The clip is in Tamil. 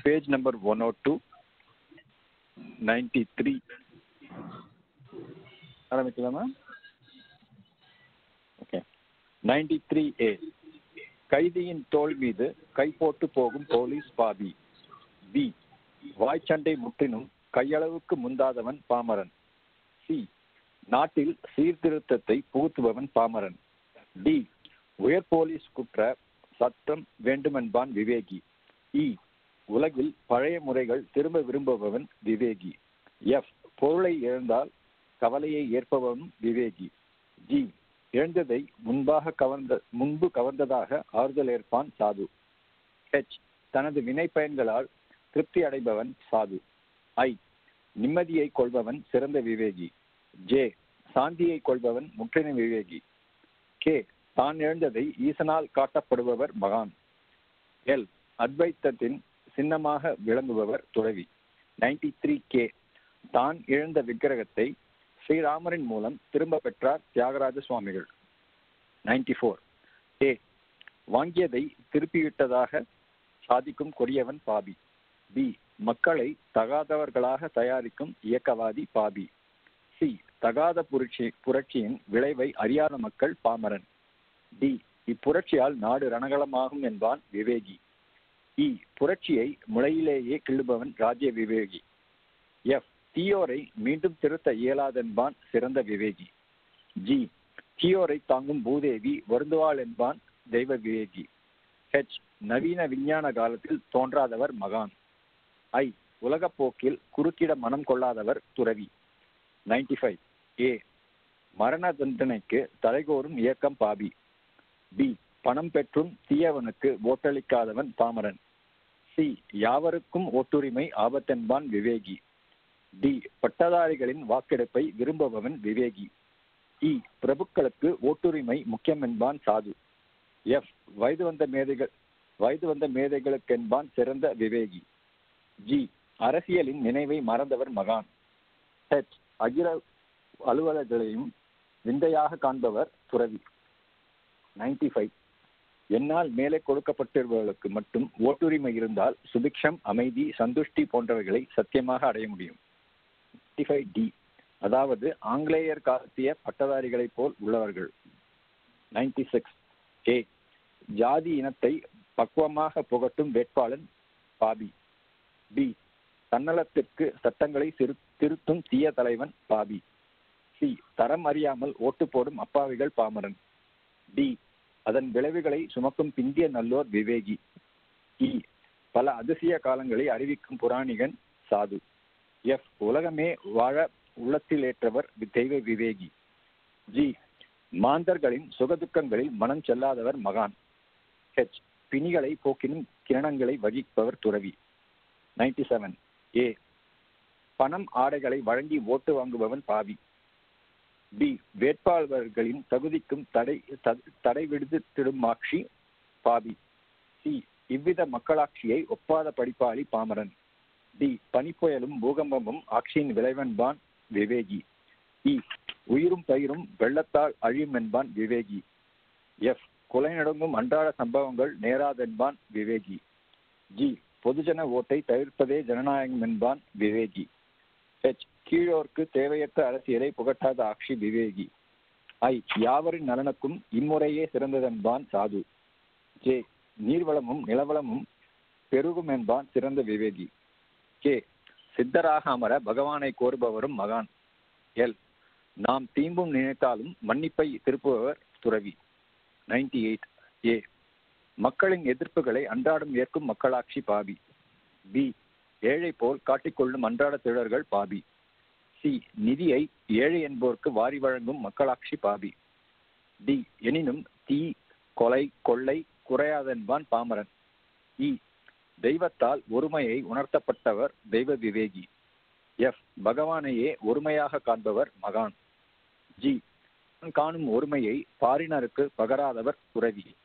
page number one O two ninety three ஆரம்பிக்கலாமா ஓகே நைன்டி த்ரீ ஏ கைதியின் தோள் மீது கை போட்டு போகும் போலீஸ் பாபி பி வாய்ச்சண்டை முற்றினும் கையளவுக்கு முந்தாதவன் பாமரன் சி நாட்டில் சீர்திருத்தத்தை புகுத்துபவன் பாமரன் டி உயர் போலீஸ் குற்ற சட்டம் வேண்டுமென்பான் விவேகி இ உலகில் பழைய முறைகள் திரும்ப விரும்புபவன் விவேகி எஃப் பொருளை இழந்தால் கவலையை ஏற்பவன் விவேகி ஜி இழந்ததை முன்பாக கவர்ந்த முன்பு கவர்ந்ததாக ஆறுதல் ஏற்பான் சாது ஹெச் தனது வினை பயன்களால் திருப்தி அடைபவன் சாது ஐ நிம்மதியை கொள்பவன் சிறந்த விவேகி ஜே சாந்தியை கொள்பவன் முற்றின விவேகி கே தான் இழந்ததை ஈசனால் காட்டப்படுபவர் மகான் எல் அத்வைத்தத்தின் சின்னமாக விளங்குபவர் துறவி நைன்டி த்ரீ கே தான் இழந்த விக்கிரகத்தை ஸ்ரீராமரின் மூலம் திரும்ப பெற்றார் தியாகராஜ சுவாமிகள் நைன்டி ஃபோர் ஏ வாங்கியதை திருப்பிவிட்டதாக சாதிக்கும் கொடியவன் பாபி பி மக்களை தகாதவர்களாக தயாரிக்கும் இயக்கவாதி பாபி சி தகாத புரட்சி புரட்சியின் விளைவை அறியாத மக்கள் பாமரன் டி இப்புரட்சியால் நாடு ரணகலமாகும் என்பான் விவேகி இ புரட்சியை முளையிலேயே கிள்ளுபவன் ராஜ்ய விவேகி எஃப் தீயோரை மீண்டும் திருத்த இயலாதென்பான் சிறந்த விவேகி ஜி தீயோரை தாங்கும் பூதேவி வருந்துவாள் என்பான் தெய்வ விவேகி ஹெச் நவீன விஞ்ஞான காலத்தில் தோன்றாதவர் மகான் ஐ உலகப்போக்கில் குறுக்கிட மனம் கொள்ளாதவர் துறவி நைன்டி ஃபைவ் ஏ மரண தண்டனைக்கு தலைகோரும் இயக்கம் பாபி பி பணம் பெற்றும் தீயவனுக்கு ஓட்டளிக்காதவன் பாமரன் சி யாவருக்கும் ஓட்டுரிமை ஆபத்தென்பான் விவேகி டி பட்டதாரிகளின் வாக்கெடுப்பை விரும்புபவன் விவேகி இ பிரபுக்களுக்கு ஓட்டுரிமை முக்கியம் என்பான் சாது எஃப் வயது வந்த மேதைகள் வயது வந்த மேதைகளுக்கென்பான் சிறந்த விவேகி ஜி அரசியலின் நினைவை மறந்தவர் மகான் ஹெச் அகில அலுவலர்களையும் விந்தையாக காண்பவர் துறவி நைன்டி ஃபைவ் என்னால் மேலே கொடுக்கப்பட்டிருப்பவர்களுக்கு மட்டும் ஓட்டுரிமை இருந்தால் சுபிக்ஷம் அமைதி சந்துஷ்டி போன்றவைகளை சத்தியமாக அடைய முடியும் நைன்டி ஃபைவ் டி அதாவது ஆங்கிலேயர் காலத்திய பட்டதாரிகளைப் போல் உள்ளவர்கள் நைன்டி சிக்ஸ் ஏ ஜாதி இனத்தை பக்குவமாக புகட்டும் வேட்பாளன் பாபி பி தன்னலத்திற்கு சட்டங்களை திரு திருத்தும் தீய தலைவன் பாபி சி தரம் அறியாமல் ஓட்டு போடும் அப்பாவிகள் பாமரன் டி அதன் விளைவுகளை சுமக்கும் பிந்திய நல்லோர் விவேகி இ பல அதிசய காலங்களை அறிவிக்கும் புராணிகன் சாது எஃப் உலகமே வாழ உள்ளத்திலேற்றவர் தெய்வ விவேகி ஜி மாந்தர்களின் சுகதுக்கங்களில் மனம் செல்லாதவர் மகான் ஹெச் பிணிகளை போக்கினும் கிரணங்களை வகிப்பவர் துறவி நைன்டி செவன் ஏ பணம் ஆடைகளை வழங்கி ஓட்டு வாங்குபவன் பாவி பி வேட்பாளர்களின் தகுதிக்கும் தடை தடை விடுத்திடும் ஆட்சி பாபி சி இவ்வித மக்களாட்சியை ஒப்பாத படிப்பாளி பாமரன் டி பனிப்புயலும் பூகம்பமும் ஆட்சியின் விளைவென்பான் விவேகி இ உயிரும் பயிரும் வெள்ளத்தால் அழியும் என்பான் விவேகி எஃப் கொலை நடங்கும் அன்றாட சம்பவங்கள் நேராதென்பான் விவேகி ஜி பொதுஜன ஓட்டை தவிர்ப்பதே ஜனநாயகம் என்பான் விவேகி ஹெச் கீழோர்க்கு தேவையற்ற அரசியலை புகட்டாத ஆட்சி விவேகி ஐ யாவரின் நலனுக்கும் இம்முறையே சிறந்ததென்பான் சாது ஜே நீர்வளமும் நிலவளமும் பெருகும் என்பான் சிறந்த விவேகி கே சித்தராக அமர பகவானை கோருபவரும் மகான் எல் நாம் தீம்பும் நினைத்தாலும் மன்னிப்பை திருப்புபவர் துறவி நைன்டி எயிட் ஏ மக்களின் எதிர்ப்புகளை அன்றாடம் ஏற்கும் மக்களாட்சி பாபி பி ஏழை போல் காட்டிக்கொள்ளும் அன்றாட திழர்கள் பாபி சி நிதியை ஏழை என்போருக்கு வாரி வழங்கும் மக்களாட்சி பாபி டி எனினும் தீ கொலை கொள்ளை குறையாதென்பான் பாமரன் இ தெய்வத்தால் ஒருமையை உணர்த்தப்பட்டவர் தெய்வ விவேகி எஃப் பகவானையே ஒருமையாக காண்பவர் மகான் ஜி காணும் ஒருமையை பாரினருக்கு பகராதவர் துறவி